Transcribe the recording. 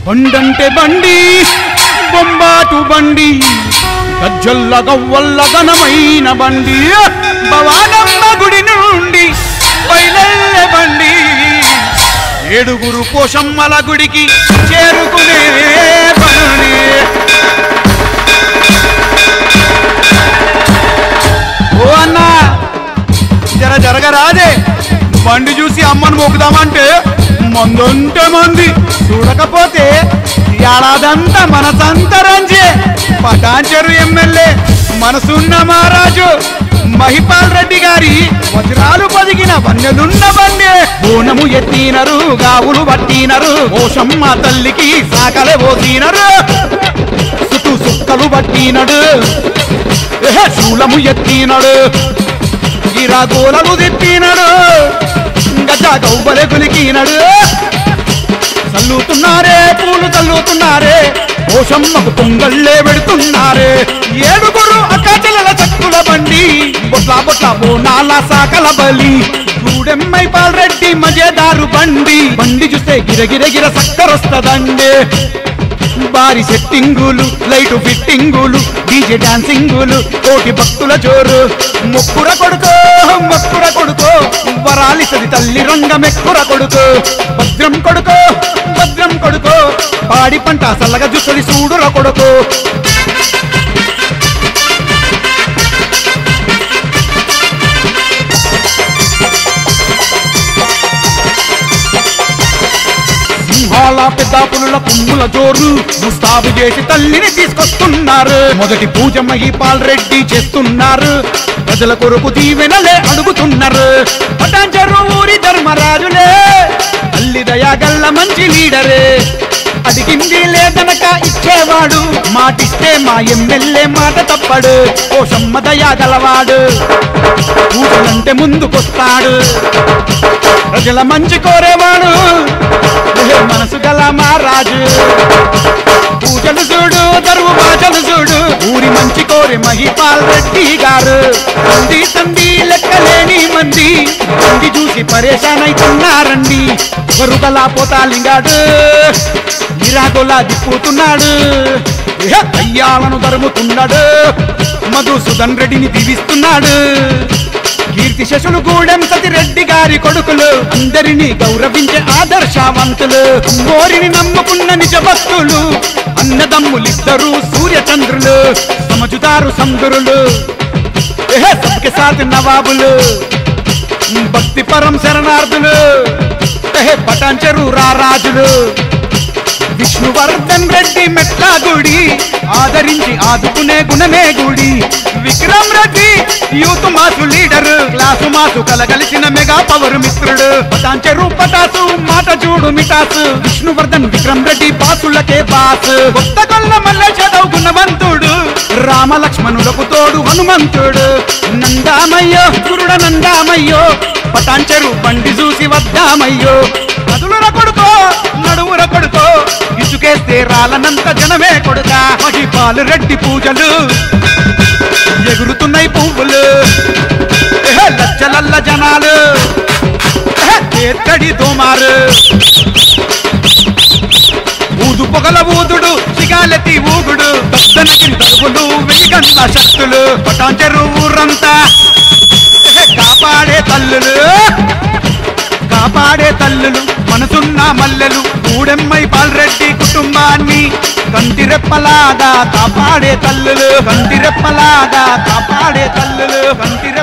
బండంటే బండి బొంబాటు బండి గజ్జల్ల గవ్వల్ల ఘనమైన బండి భవానమ్మ గుడి నుండి బయలెల్లె బండి ఏడుగురు పోషమ్మల గుడికి చేరుకునే బండి ఓ అన్నా జర జరగరాదే బండి చూసి అమ్మను మొక్కుదామంటే మందుంటే మంది చూడకపోతే ఏడాదంతా మనసంతరంజే పటాంచెరు ఎమ్మెల్యే మనసున్న మహారాజు మహిపాల్ రెడ్డి గారి వజ్రాలు పదిగిన వన్నెలున్న బండి బోనము ఎత్తినరు గావులు పట్టినరు ఓషమ్మ తల్లికి సాకలే పోసినరు సుటు సుక్కలు పట్టినడు ఎహె, శూలము ఎత్తినడు గిరాగోలలు తిప్పినడు గజ గౌబలె గులికినడు చల్లుతున్నారే పూలు చల్లుతున్నారే ఓషమ్మకు పొంగళ్ళే పెడుతున్నారే ఏడుగురు అక్కచెల్లెల చక్కుల బండి బొట్ల బొట్ల బోనాల సాకల బలి గూడెమ్మై పాల్రెడ్డి మజేదారు బండి బండి చూస్తే గిరగిర గిర సక్కరొస్తదండి భారీ సెట్టింగులు లైట్ ఫిట్టింగులు డీజే డాన్సింగులు కోటి భక్తుల జోరు మొక్కుర కొడుకో మొక్కుర కొడుకో వరాలిసది తల్లి రంగమెక్కుర కొడుకో భద్రం కొడుకో భద్రం కొడుకో పాడి పంట సల్లగా చూసది చూడుర కొడుకో సింహాల పెద్ద పులుల పుమ్ముల జోరు ముస్తాబు చేసి తల్లిని తీసుకొస్తున్నారు మొదటి పూజ మహిపాల్ రెడ్డి చేస్తున్నారు ప్రజల కొరకు దీవెనలే అడుగుతున్నారు పటాంచరు ఊరి ధర్మరాజులే తల్లి దయాగల్ల మంచి లీడరే అడిగింది లేదనక ఇచ్చేవాడు మాటిస్తే మా ఎమ్మెల్యే మాట తప్పడు కోశమ్మ దయా గలవాడు పూజలంటే ముందుకొస్తాడు ప్రజల మంచి కోరేవాడు ఏ మనసు గల మా రాజు పూజలు చూడు దరువు బాజలు చూడు ఊరి మంచి కోరి మహిపాల్ రెడ్డి గారు తంది తంది లెక్కలేని మంది తంది చూసి పరేషాన్ అవుతున్నారండి గరుగల పోతాలింగాడు ఇరాగోలా దిప్పుతున్నాడు ఇహ అయ్యాలను తరుముతున్నాడు మధుసూదన్ రెడ్డిని దీవిస్తున్నాడు కీర్తి శశులు గూడెం సతిరెడ్డి గారి కొడుకులు అందరినీ గౌరవించే ఆదర్శవంతులు కోరిని నమ్ముకున్న నిజ భక్తులు అన్నదమ్ములిద్దరూ సూర్యచంద్రులు సమజుదారు సందురులు ఎహె, సబ్కే సాత్ నవాబులు భక్తి పరం శరణార్థులు ఎహె, పటాంచెరు రారాజులు విష్ణువర్ధన్ రెడ్డి మెట్ల గుడి ఆదరించి ఆదుకునే గుణమే గుడి Vikram Reddy youth mass leader class mass కలగలిసిన మెగా పవర్ మిత్రుడు పటాంచెరు పటాసు మాట చూడు మిటాసు విష్ణువర్ధన్ విక్రమ్ రెడ్డి బాసులకే బాస్ కొత్త కొల్ల మల్లె చదవు గుణవంతుడు రామ లక్ష్మణులకు తోడు హనుమంతుడు నందామయ్యో గురుడ నందామయ్యో పటాంచెరు బండి చూసి వద్దామయ్యో కదులుర కొడుకో నడువుర కొడుకో ఇసుకేస్తే రాలనంత జనమే కొడుక మహిపాలు రెడ్డి పూజలు ఎగురుతున్నాయి పువ్వులు ఎహె, లచ్చలల్ల జనాలు ఎహె, ఎత్తడి దోమారు ఊదు పొగల ఊదుడు సిగాలెత్తి ఊగుడు దద్దనగిరి తరువులు వెలిగన్న శక్తులు పటాంచెరు ఊరంతా ఎహె, కాపాడే తల్లులు కాపాడే తల్లులు మనసున్న మల్లెలు కూడెమ్మై పాల్రెడ్డి కుటుంబాన్ని కంటిరెప్పలాగా కాపాడే తల్లులు కంటిరెప్పలాగా కాపాడే తల్లులు కంటి